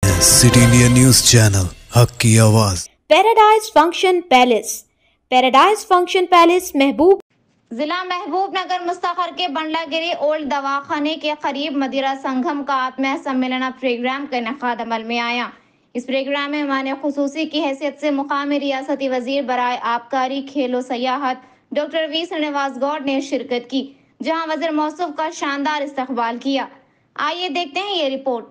City India news channel हक की आवाज paradise function palace paradise function palace Mahbub जिला महबूब नगर मुस्तखर के बंडलागिरी ओल्ड दवाखाने के करीब मदिरा संगम का आत्मा सम्मेलन प्रोग्राम का इनका अमल में आया इस प्रोग्राम में मान खसूसी की हैसियत से मुकामी रियासती वजीर बरए आबकारी खेलो सयाहत डॉक्टर वी श्रीनिवास गौड ने शिरकत की जहां वजीर मौसूफ का शानदार इस्तकबाल किया आइए देखते हैं ये रिपोर्ट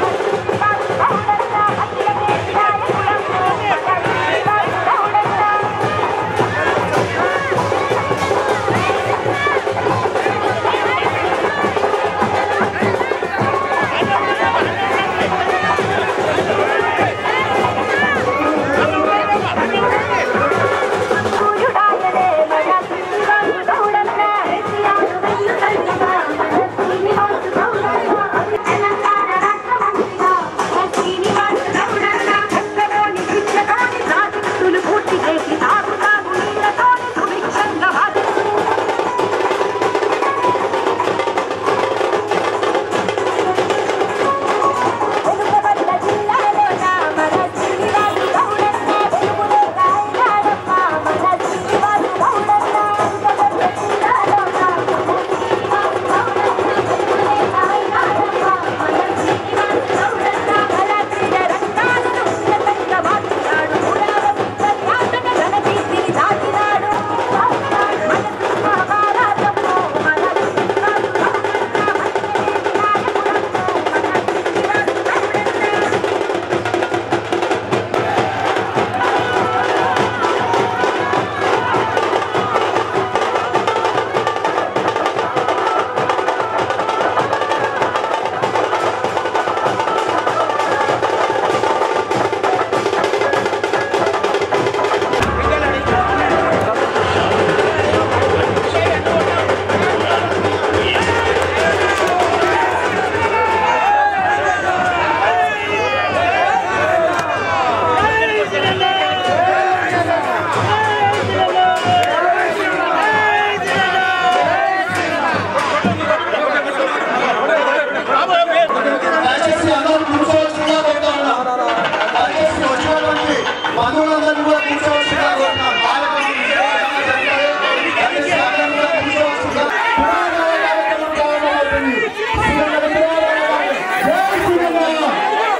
దయచేసి అందరూ కూర్చోవలసిందిగా కోరుతా ఉన్నాం. దయచేసి వచ్చినటువంటి బంధువులందరూ కూడా కూర్చోవలసిందిగా కోరుతున్నాం. కార్యక్రమం విజయవంతంగా జరగాలి. దయచేసి అందరూ కూడా కూర్చోవలసిందిగా పురాణాల కార్యక్రమం ప్రారంభమవుతుంది. శ్రీరంగ విగ్రహాలు జై శ్రీరంగ!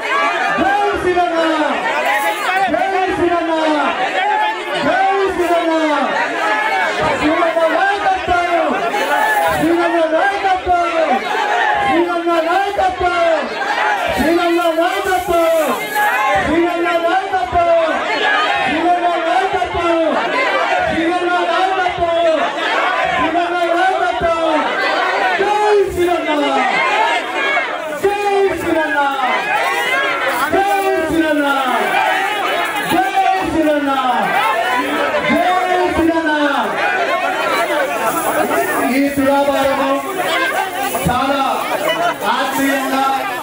జై శ్రీరంగ! జై శ్రీరంగ! జై శ్రీరంగ! శ్రీరంగ నాయకత్వం! శ్రీరంగ నాయకత్వం! శ్రీరంగ నాయకత్వం! శ్రీరంగ నాయకత్వం! శ్రీరంగ నాయకత్వం! శ్రీరంగ నాయకత్వం! శ్రీరంగ నాయకత్వం! శ్రీరంగ నాయకత్వం! జై శ్రీరంగ! జై శ్రీరంగ! జై శ్రీరంగ! జై శ్రీరంగ! జై శ్రీరంగ! ఈ తులాభారము చాలా ఆత్మీయంగా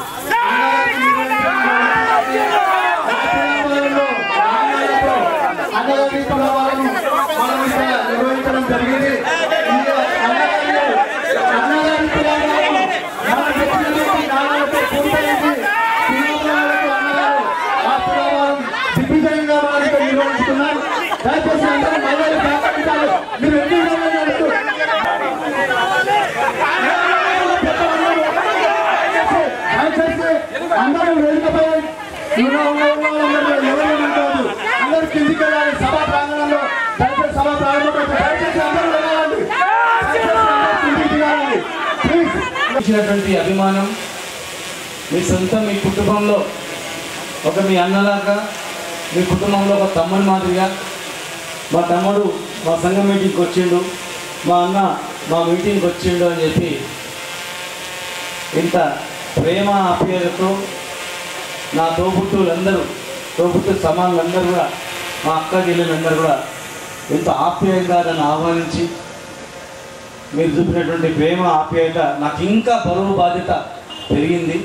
అన్నగారి తులాభారము మనం ఇక్కడ నిర్వహించడం జరిగింది ఈ అన్నగారి అన్నగారి తులాభారము మన వ్యక్తిగత నాణాలతో పూర్తయింది తులాభారాలకు అన్నగారు ఆ తులాభారం దిగ్విజయంగా మనం ఇక్కడ నిర్వహిస్తున్నాం దయచేసి అందరూ మహిళలు సహకరించాలి మీరు ఎందుకు నడుస్తూ అందరూ వేదికపై ఉన్న ఉన్న వాళ్ళందరూ ఎవరు కాదు అందరూ కిందికి వెళ్ళాలి సభా ప్రాంగణంలో దయచేసి సభ ప్రారంభం దయచేసి అందరూ వెళ్ళాలి దయచేసి అందరూ కిందికి దిగాలి ప్లీజ్ ఇచ్చినటువంటి అభిమానం మీ సొంత మీ కుటుంబంలో ఒక మీ అన్నలాగా మీ కుటుంబంలో ఒక తమ్ముని మాదిరిగా మా తమ్ముడు మా సంఘం మీటింగ్కి వచ్చిండు మా అన్న మా మీటింగ్కి వచ్చిండు అని చెప్పి ఇంత ప్రేమ ఆప్యాయతతో నా తోబుట్టువులందరూ తోబుట్టు సమానులందరూ కూడా మా అక్క చెల్లెలందరూ కూడా ఎంతో ఆప్యాయంగా దాన్ని ఆహ్వానించి మీరు చూపినటువంటి ప్రేమ ఆప్యాయత నాకు ఇంకా బరువు బాధ్యత పెరిగింది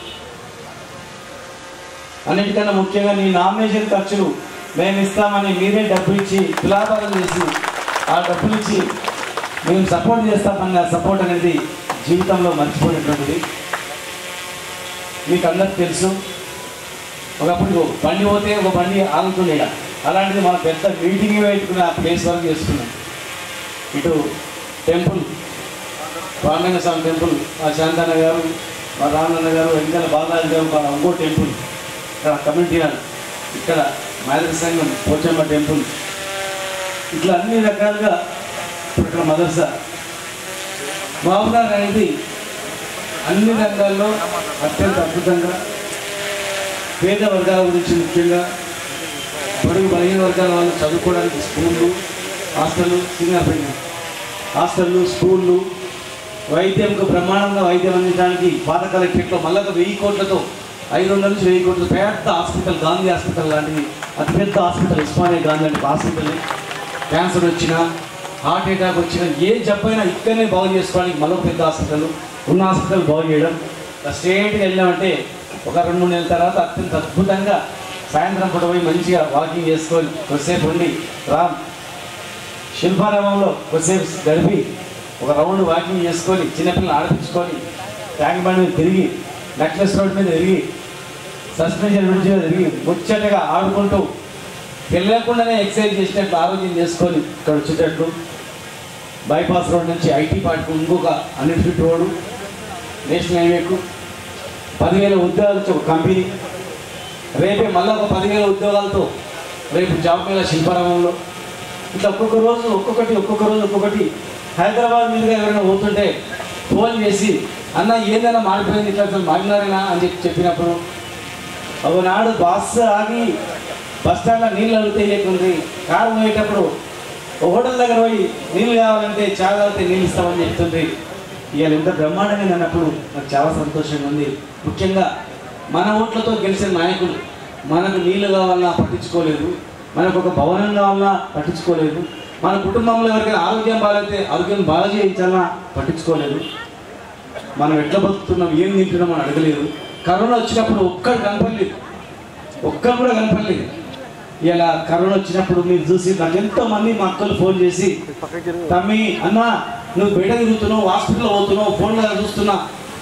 అన్నిటికన్నా ముఖ్యంగా నీ నామినేషన్ ఖర్చులు మేము ఇస్తామని మీరే డబ్బులు ఇచ్చి తులాభారం చేసి ఆ డబ్బులు ఇచ్చి మేము సపోర్ట్ చేస్తామన్న సపోర్ట్ అనేది జీవితంలో మర్చిపోయినటువంటిది మీకు అందరికి తెలుసు ఒకప్పుడు ఒక బండి పోతే ఒక బండి ఆగుతుండే ఈడ. అలాంటిది మనం పెద్ద మీటింగ్ పెట్టుకున్న ప్లేస్ వరకు చేస్తున్నాం ఇటు టెంపుల్ రామలింగ స్వామి టెంపుల్ మా శాంతన్న గారు మా రామన్న గారు వెంకట బాలరాజు గారు మా ఇంకో టెంపుల్ ఇక్కడ కమ్యూనిటీ హాల్ ఇక్కడ మాదిరి సంఘం పోచమ్మ టెంపుల్ ఇట్లా అన్ని రకాలుగా ఇప్పుడు ఇక్కడ మదర్సా బాబుగారు అనేది అన్ని రంగాల్లో అత్యంత అద్భుతంగా పేద వర్గాల గురించి ముఖ్యంగా బడుగు బలహీన వర్గాల వాళ్ళు చదువుకోవడానికి స్కూళ్ళు హాస్టళ్ళు సింగపడిన హాస్టళ్ళు స్కూళ్ళు వైద్యంకు బ్రహ్మాండంగా వైద్యం అందించడానికి పాత కలెక్టరేట్లో మళ్ళీ ఒక వెయ్యి కోట్లతో ఐదు వందల నుంచి వెయ్యి కోట్ల పెద్ద హాస్పిటల్ గాంధీ హాస్పిటల్ లాంటిది అతిపెద్ద హాస్పిటల్ ఉస్మానియా గాంధీ లాంటి హాస్పిటల్ క్యాన్సర్ వచ్చినా హార్ట్ అటాక్ వచ్చినా ఏ జబ్బైనా ఇక్కడనే బాగు చేసుకోవడానికి మరో పెద్ద హాస్పిటల్ ఉన్న హాస్పిటల్ బాగు చేయడం స్ట్రేట్గా వెళ్ళామంటే ఒక రెండు మూడు నెలల తర్వాత అత్యంత అద్భుతంగా సాయంత్రం పూట పోయి మంచిగా వాకింగ్ చేసుకొని కొద్దిసేపు ఉండి రామ్ శిల్పారామంలో కొద్దిసేపు గడిపి ఒక రౌండ్ వాకింగ్ చేసుకొని చిన్నపిల్లలు ఆడిపించుకొని ట్యాంక్ బండ్ మీద తిరిగి నెక్లెస్ రోడ్ మీద తిరిగి సస్పెన్షన్ బ్రిడ్జ్ మీద తిరిగి ముచ్చటగా ఆడుకుంటూ వెళ్ళకుండానే ఎక్సర్సైజ్ చేసినట్లు ఆరోగ్యం చేసుకొని ఇక్కడ వచ్చేటట్లు బైపాస్ రోడ్ నుంచి ఐటీ పార్ట్కు ఇంకొక హండ్రెడ్ ఫీట్ రోడ్డు నేషనల్ హైవేకు పదివేల ఉద్యోగాలు ఇచ్చే ఒక కంపెనీ రేపే మళ్ళీ ఒక పదివేల ఉద్యోగాలతో రేపు జాబ్ మేళ శిల్పారామంలో ఇట్లా ఒక్కొక్క రోజు ఒక్కొక్కటి ఒక్కొక్క రోజు ఒక్కొక్కటి హైదరాబాద్ మీదుగా ఎవరైనా పోతుంటే ఫోన్ చేసి అన్న ఏదైనా మాడిపోయింది ఇట్లా అసలు మాడినారేనా అని చెప్పి చెప్పినప్పుడు ఒకనాడు బస్ ఆగి బస్ స్టాండ్లో నీళ్ళు అడిగితే లేకుంది కారు పోయేటప్పుడు ఒక హోటల్ దగ్గర పోయి నీళ్ళు కావాలంటే చాలా తాగితే నీళ్ళు ఇస్తామని చెప్తుంది ఇవాళ ఎంత బ్రహ్మాండంగా అన్నప్పుడు నాకు చాలా సంతోషంగా ఉంది ముఖ్యంగా మన ఓట్లతో గెలిచిన నాయకులు మనకు నీళ్లు కావాలన్నా పట్టించుకోలేదు మనకు ఒక భవనం కావాలన్నా పట్టించుకోలేదు మన కుటుంబంలో ఎవరికైనా ఆరోగ్యం బాగాలైతే ఆరోగ్యం బాగా చేయించాలన్నా పట్టించుకోలేదు మనం ఎట్లా బతుకుతున్నాం ఏం తింటున్నాం అని అడగలేదు కరోనా వచ్చినప్పుడు ఒక్కడు కనపడలేదు ఒక్కడు కూడా కనపడలేదు ఇలా కరోనా వచ్చినప్పుడు మీరు చూసి నాకు ఎంతో మంది మా అక్కలు ఫోన్ చేసి తమ్మి అన్న నువ్వు బయట తిరుగుతున్నావు హాస్పిటల్ పోతున్నావు ఫోన్లో చూస్తున్నా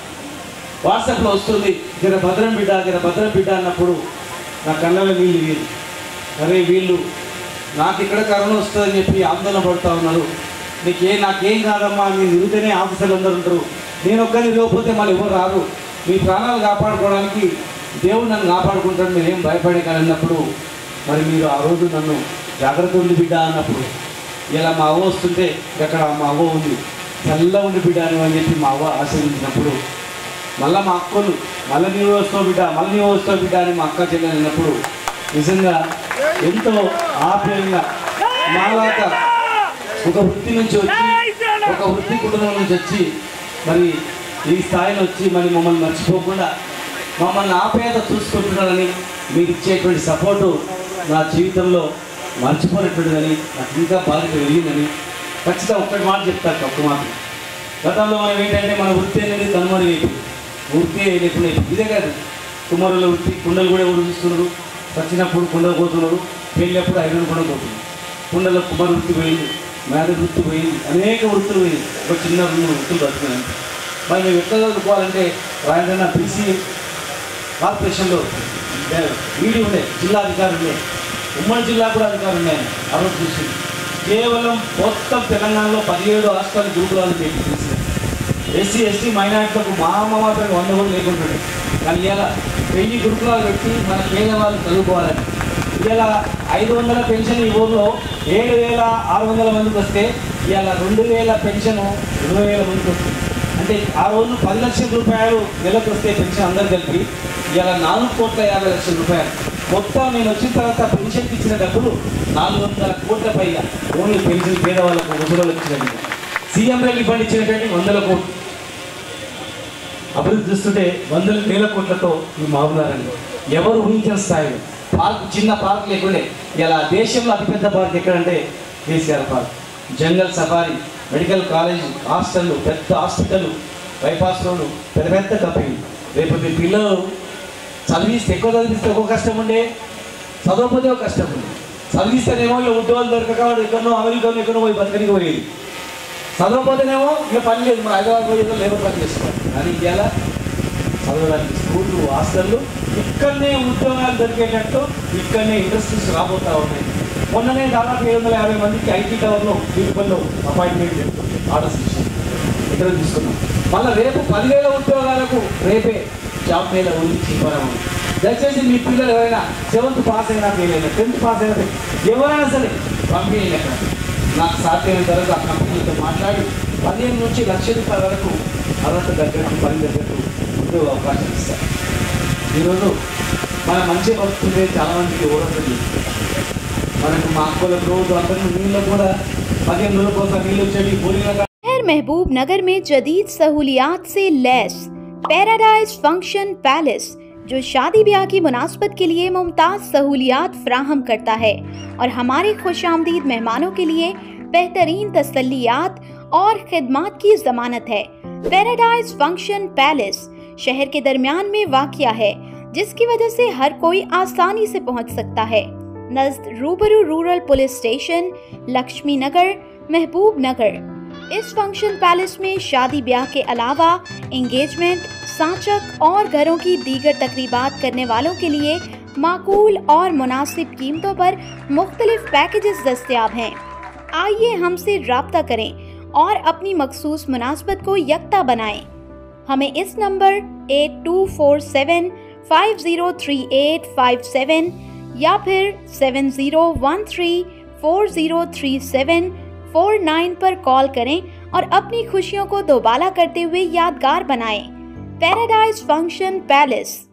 వాట్సాప్లో వస్తుంది జర భద్రం బిడ్డ జర భద్రం బిడ్డ అన్నప్పుడు నా కళ్ళలో నీళ్ళు వీరు అరే వీళ్ళు నాకు ఇక్కడ కరోనా వస్తుందని చెప్పి ఆందోళన పడుతూ ఉన్నారు నీకే నాకేం కాదమ్మా నేను తిరిగితేనే ఆఫీసర్లు అందరూ ఉంటారు నేను ఒక్కరిని లేకపోతే మళ్ళీ ఎవరు రారు మీ ప్రాణాలు కాపాడుకోవడానికి దేవుడు నన్ను కాపాడుకుంటాడు మీరు ఏం భయపడే కానీ అన్నప్పుడు మరి మీరు ఆ రోజు నన్ను జాగ్రత్త ఉండి బిడ్డ అన్నప్పుడు ఇలా మా అవ్వ వస్తుంటే అక్కడ మా అవ్వ ఉంది చల్ల ఉండి బిడ్డ అని అని చెప్పి మా అవ్వ ఆశీర్వదించినప్పుడు మళ్ళీ మా అక్కలు మళ్ళీ నీవు వస్తావు బిడ్డ మళ్ళీ నీవు వస్తావు బిడ్డ అని మా అక్క చెల్లెలు అన్నప్పుడు నిజంగా ఎంతో ఆప్యాయంగా మాలాగా ఒక వృత్తి నుంచి వచ్చి ఒక వృత్తి కుటుంబం నుంచి వచ్చి మరి ఈ స్థాయిలో వచ్చి మరి మమ్మల్ని మర్చిపోకుండా మమ్మల్ని ఆప్యాయత చూసుకుంటున్నారని మీరు ఇచ్చేటువంటి సపోర్టు నా జీవితంలో మర్చిపోయినటువంటిదని నాకు ఇంకా బాధ్యత పెరిగిందని ఖచ్చితంగా ఒక్కటి మాట చెప్తాను ఒక్క మాట గతంలో మనం ఏంటంటే మన వృత్తి అనేది కనుమరుగైపోయింది వృత్తి లేకుండా అయిపోయింది. ఇదే కాదు కుమారుల వృత్తి కుండలు కూడా ఎవరు చూస్తున్నారు వచ్చినప్పుడు కుండలు పోతున్నారు పెళ్ళప్పుడు ఐరన్ కూడా పోతున్నారు కుండలో కుమార వృత్తి పోయింది మేడ వృత్తి పోయింది అనేక వృత్తులు పోయింది ఒక చిన్న రెండు వృత్తులు బతుకున్నాయి మరి మేము ఎట్లా చదువుకోవాలంటే రాయంద్రన పిలిచి కార్పొరేషన్లో వీడి ఉండే జిల్లా అధికారులు ఉండే ఉమ్మడి జిల్లా కూడా అధికారులు ఉన్నాయి ఆ రోజు చూసి కేవలం మొత్తం తెలంగాణలో పదిహేడు హాస్టల్ గ్రూపులను పెట్టి తీసినారు ఎస్సీ ఎస్టీ మైనార్టీలకు మా అమ్మ మాత్రం వంద కూడా లేకుంటుండే కానీ ఇలా వెయ్యి గురుకులాలు పెట్టి మన పేదవాళ్ళు చదువుకోవాలని ఇలా ఐదు వందల పెన్షన్ ఈ ఊర్లో ఏడు వేల ఆరు వందల మందికి వస్తే ఇవాళ రెండు వేల పెన్షన్ ఇరవై వేల మందికి వస్తుంది అంటే ఆ రోజు పది లక్షల రూపాయలు నెలకు వస్తే పెన్షన్ అందరు కలిపి ఇవాళ నాలుగు కోట్ల యాభై లక్షల రూపాయలు మొత్తం నేను వచ్చిన తర్వాత పెన్షన్కి ఇచ్చిన డబ్బులు నాలుగు వందల కోట్ల పైగా ఓన్లీ పెన్షన్ పేదవాళ్ళకు ముసలి ఇచ్చినట్టు సీఎం రెడ్డి ఫండ్ ఇచ్చినటువంటి వందల కోట్లు అభివృద్ధి చూస్తుంటే వందల వేల కోట్లతో ఈ మామూలారండి ఎవరు ఊహించిన స్థాయిలో పార్క్ చిన్న పార్క్ లేకుండే ఇలా దేశంలో అతిపెద్ద పార్క్ ఎక్కడంటే KCR park jungle safari medical college hostel పెద్ద హాస్పిటల్ బైపాస్ రోడ్డు పెద్ద పెద్ద కంపెనీ రేపు మీ పిల్లలు చదివిస్తే ఎక్కువ చదివిస్తే ఒక కష్టం ఉండే చదవకపోతే ఒక కష్టం ఉండే చదివిస్తేనేమో ఇక ఉద్యోగాలు దొరకక వాడు ఎక్కడో అమెరికాలో ఎక్కడో పోయి బతకనికి పోయేది చదవకపోతేనేమో ఇక పని లేదు మన హైదరాబాద్ పోయి ఏదో లేబర్ పని చేసుకోవాలి కానీ ఇవాళ చదవడానికి స్కూళ్ళు హాస్టళ్ళు ఇక్కడనే ఉద్యోగాలు దొరికేటట్టు ఇక్కడనే ఇండస్ట్రీస్ రాబోతా ఉన్నాయి మొన్ననే దాదాపు ఏడు వందల యాభై మందికి ఐటీ టవర్లో వీటిపల్లో అపాయింట్మెంట్ ఆర్డర్స్ ఇచ్చాం ఇక్కడ తీసుకున్నాం మళ్ళీ రేపు పదివేల ఉద్యోగాలకు రేపే జాబ్ మీద ఉంది చెప్పడం దయచేసి మీ పిల్లలు ఎవరైనా సెవెంత్ పాస్ అయినా ఫెయిల్ అయినా టెన్త్ పాస్ అయినా fail. ఎవరైనా సరే పంపించండి అక్కడ నాకు సాధ్యమైనంత వరకు ఆ కంపెనీతో మాట్లాడి పదిహేను నుంచి లక్ష రూపాయల వరకు అర్హత తగ్గట్టు పని తగ్గట్టు ఉద్యోగ అవకాశం ఇస్తారు ఈరోజు మన మంచి బతుకుంటే చాలా మందికి ఓడతుంది మనకు మా అక్కలకు రోజు అందరూ నీళ్ళు కూడా పదిహేను రోజుల కోసం నీళ్ళు వచ్చేవి బోరింగ్ शहर महबूब नगर में जदीद सहूलियात से लैस पैराडाइज फंक्शन पैलेस जो शादी ब्याह की मुनासबत के लिए मुमताज सहूलियात फ्राहम करता है और हमारे खुश आमदीद मेहमानों के लिए बेहतरीन तसलियात और खिदमात की जमानत है पैराडाइज फंक्शन पैलेस शहर के दरमियान में वाक़ है जिसकी वजह से हर कोई आसानी से पहुंच सकता है नजद रूबरू rural police station Lakshmi Nagar Mahbub Nagar इस फंक्शन पैलेस में शादी ब्याह के अलावा एंगेजमेंट सांचक और घरों की दीगर तकरीबात करने वालों के लिए माकूल और मुनासिब कीमतों पर मुख्तलिफ पैकेजेस दस्तियाब हैं आइए हमसे रबता करें और अपनी मखसूस मुनासबत को यकता बनाएं हमें इस number eight two four seven five zero three eight five seven या फिर seven zero one three four zero three seven four nine पर कॉल करें और अपनी खुशियों को दोबाला करते हुए यादगार बनाएं पैराडाइज फंक्शन पैलेस